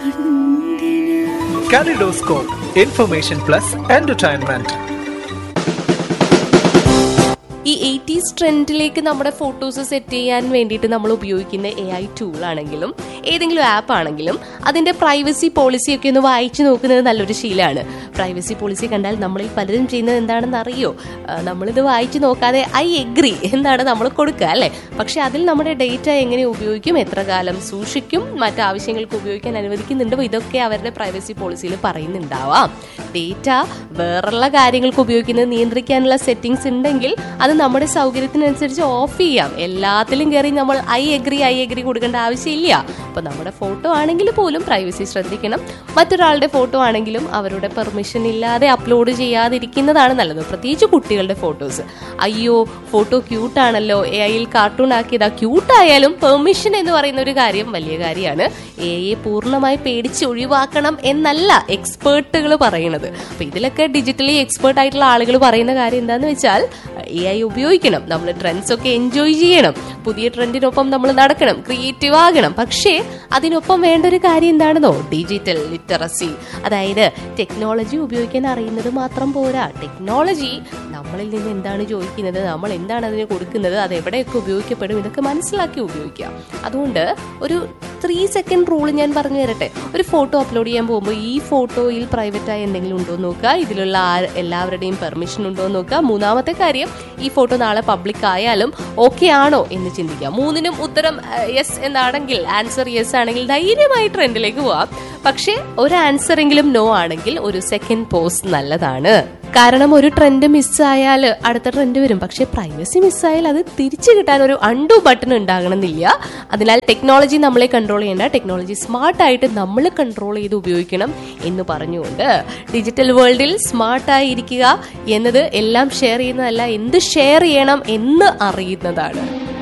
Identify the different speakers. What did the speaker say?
Speaker 1: Kaleidoscope, information plus entertainment.
Speaker 2: ഈ eighties ട്രെൻഡിലേക്ക് നമ്മുടെ ഫോട്ടോസ് സെറ്റ് ചെയ്യാൻ വേണ്ടിയിട്ട് നമ്മൾ ഉപയോഗിക്കുന്ന എ ഐ ടൂൾ ആണെങ്കിലും ഏതെങ്കിലും ആപ്പ് ആണെങ്കിലും അതിന്റെ പ്രൈവസി പോളിസി ഒക്കെ ഒന്ന് വായിച്ചു നോക്കുന്നത് നല്ലൊരു ശീലമാണ് പ്രൈവസി പോളിസി കണ്ടാൽ നമ്മളിൽ പലരും ചെയ്യുന്നത് എന്താണെന്ന് അറിയോ ആ, നമ്മളിത് വായിച്ചു നോക്കാതെ ഐ എഗ്രി എന്നാണ് നമ്മൾ കൊടുക്കുക അല്ലേ പക്ഷെ അതിൽ നമ്മുടെ ഡേറ്റ എങ്ങനെ ഉപയോഗിക്കും എത്ര കാലം സൂക്ഷിക്കും മറ്റു ആവശ്യങ്ങൾക്ക് ഉപയോഗിക്കാൻ അനുവദിക്കുന്നുണ്ടോ ഇതൊക്കെ അവരുടെ പ്രൈവസി പോളിസിയിൽ പറയുന്നുണ്ടാവാം ഡേറ്റ വേറുള്ള കാര്യങ്ങൾക്ക് ഉപയോഗിക്കുന്നത് നിയന്ത്രിക്കാനുള്ള സെറ്റിംഗ്സ് ഉണ്ടെങ്കിൽ അത് നമ്മുടെ സൗകര്യത്തിനനുസരിച്ച് ഓഫ് ചെയ്യാം എല്ലാത്തിലും കയറി നമ്മൾ ഐ എഗ്രി ഐ എഗ്രി കൊടുക്കേണ്ട ആവശ്യമില്ല അപ്പൊ നമ്മുടെ ഫോട്ടോ ആണെങ്കിൽ പോലും പ്രൈവസി ശ്രദ്ധിക്കണം മറ്റൊരാളുടെ ഫോട്ടോ ആണെങ്കിലും അവരുടെ പെർമിഷൻ ഇല്ലാതെ അപ്ലോഡ് ചെയ്യാതിരിക്കുന്നതാണ് നല്ലത് പ്രത്യേകിച്ച് കുട്ടികളുടെ ഫോട്ടോസ് അയ്യോ ഫോട്ടോ ക്യൂട്ടാണല്ലോ എ ഐയിൽ കാർട്ടൂൺ ആക്കിയതാ ക്യൂട്ടായാലും പെർമിഷൻ എന്ന് പറയുന്ന ഒരു കാര്യം വലിയ കാര്യമാണ് എ ഐയെ പൂർണ്ണമായി പേടിച്ച് ഒഴിവാക്കണം എന്നല്ല എക്സ്പേർട്ടുകൾ പറയുന്നത് അപ്പൊ ഇതിലൊക്കെ ഡിജിറ്റലി എക്സ്പേർട്ട് ആയിട്ടുള്ള ആളുകൾ പറയുന്ന കാര്യം എന്താന്ന് വെച്ചാൽ എ ഐ ഉപയോഗിക്കണം നമ്മൾ ട്രെൻഡ്സ് ഒക്കെ എൻജോയ് ചെയ്യണം പുതിയ ട്രെൻഡിനൊപ്പം നമ്മൾ നടക്കണം ക്രിയേറ്റീവ് ആകണം പക്ഷേ അതിനൊപ്പം വേണ്ട ഒരു കാര്യം എന്താണെന്നോ ഡിജിറ്റൽ ലിറ്ററസി അതായത് ടെക്നോളജി ഉപയോഗിക്കാൻ അറിയുന്നത് മാത്രം പോരാ ടെക്നോളജി നമ്മളിൽ നിന്ന് എന്താണ് ചോദിക്കുന്നത് നമ്മൾ എന്താണ് അതിന് കൊടുക്കുന്നത് അത് എവിടെയൊക്കെ ഉപയോഗിക്കപ്പെടും ഇതൊക്കെ മനസ്സിലാക്കി ഉപയോഗിക്കാം അതുകൊണ്ട് ഒരു ത്രീ സെക്കൻഡ് റൂൾ ഞാൻ പറഞ്ഞു തരട്ടെ ഒരു ഫോട്ടോ അപ്ലോഡ് ചെയ്യാൻ പോകുമ്പോൾ ഈ ഫോട്ടോയിൽ പ്രൈവറ്റ് ആയി എന്തെങ്കിലും ഉണ്ടോ എന്ന് നോക്കുക ഇതിലുള്ള ആ- എല്ലാവരുടെയും പെർമിഷൻ ഉണ്ടോ എന്ന് നോക്കുക മൂന്നാമത്തെ കാര്യം ഈ ഫോട്ടോ നാളെ പബ്ലിക് ആയാലും ഓക്കെ ആണോ എന്ന് ചിന്തിക്കുക മൂന്നിനും ഉത്തരം യെസ് എന്നാണെങ്കിൽ ആൻസർ യെസ് ആണെങ്കിൽ ധൈര്യമായി ട്രെൻഡിലേക്ക് പോവാം പക്ഷേ ഒരു ആൻസർ എങ്കിലും നോ ആണെങ്കിൽ ഒരു സെക്കൻഡ് പോസ്റ്റ് നല്ലതാണ് കാരണം ഒരു ട്രെൻഡ് മിസ്സായാൽ അടുത്ത ട്രെൻഡ് വരും പക്ഷേ പ്രൈവസി മിസ്സായാൽ അത് തിരിച്ചു കിട്ടാൻ ഒരു അണ്ടു ബട്ടൺ ഉണ്ടാകണമെന്നില്ല അതിനാൽ ടെക്നോളജി നമ്മളെ കൺട്രോൾ ചെയ്യേണ്ട ടെക്നോളജി സ്മാർട്ടായിട്ട് നമ്മൾ കൺട്രോൾ ചെയ്ത് ഉപയോഗിക്കണം എന്ന് പറഞ്ഞുകൊണ്ട് ഡിജിറ്റൽ വേൾഡിൽ സ്മാർട്ടായി ഇരിക്കുക എന്നത് എല്ലാം ഷെയർ ചെയ്യുന്നതല്ല എന്ത് ഷെയർ ചെയ്യണം എന്ന് അറിയുന്നതാണ്